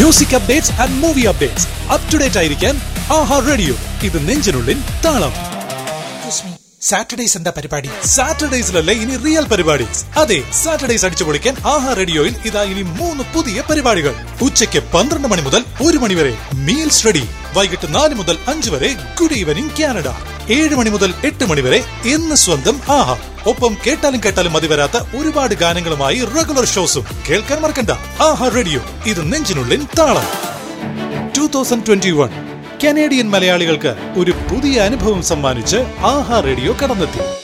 music updates and movie updates up to date ആയിരിക്കാൻ ആഹാ radio ഇത് നെഞ്ചിനുള്ളിൽ താളം സാറ്റർഡേസ് എന്താ പരിപാടി സാറ്റർഡേസിലല്ലേ ഇനി റിയൽ പരിപാടി അതെ സാറ്റർഡേസ് അടിച്ചു പൊളിക്കാൻ ആഹാ റേഡിയോയിൽ ഇതാ ഇനി മൂന്ന് പുതിയ പരിപാടികൾ ഉച്ചയ്ക്ക് പന്ത്രണ്ട് മണി മുതൽ ഒരു മണി വരെ മീൽസ് റെഡി വൈകിട്ട് നാല് മുതൽ അഞ്ച് വരെ ഗുഡ് ഈവനിംഗ് കാനഡ ഏഴ് മണി മുതൽ എട്ട് മണി വരെ എന്ന് സ്വന്തം ആഹാ ഒപ്പം കേട്ടാലും കേട്ടാലും മതി വരാത്ത ഒരുപാട് ഗാനങ്ങളുമായി റെഗുലർ ഷോസും കേൾക്കാൻ മറക്കണ്ട ആഹാ റേഡിയോ ഇത് നെഞ്ചിനുള്ളിൽ താളം two thousand twenty one Canadian മലയാളികൾക്ക് ഒരു പുതിയ അനുഭവം സമ്മാനിച്ച് ആഹാ റേഡിയോ കടന്നെത്തി